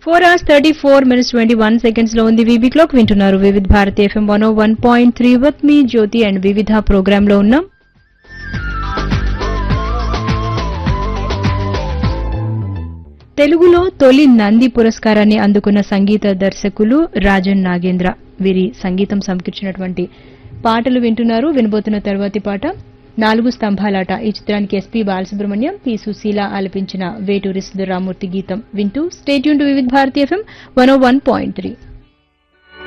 four hours thirty four minutes twenty one seconds లో ఉంది VB clock వింటున్నారు Vividh Bharati FM one one point three వత్ మీ జ్యోతి అండ్ వివిధ ప్రోగ్రామ్ లో ఉన్నాం తెలుగులో తొలి నంది పురస్కారాన్ని అందుకున్న సంగీత దర్శకులు రాజన్ నాగేంద్ర వీరి సంగీతం సమకూర్చినటువంటి పాటలు వింటున్నారు వినబోతున్న తర్వాతి పాట నాలుగు స్తంభాలాట ఈ చిత్రానికి ఎస్పీ బాలసుబ్రహ్మణ్యం పి సుశీల ఆలపించిన వేటూరి సుధరామూర్తి గీతం వింటూ stay tuned to Vividh Bharati FM one one point three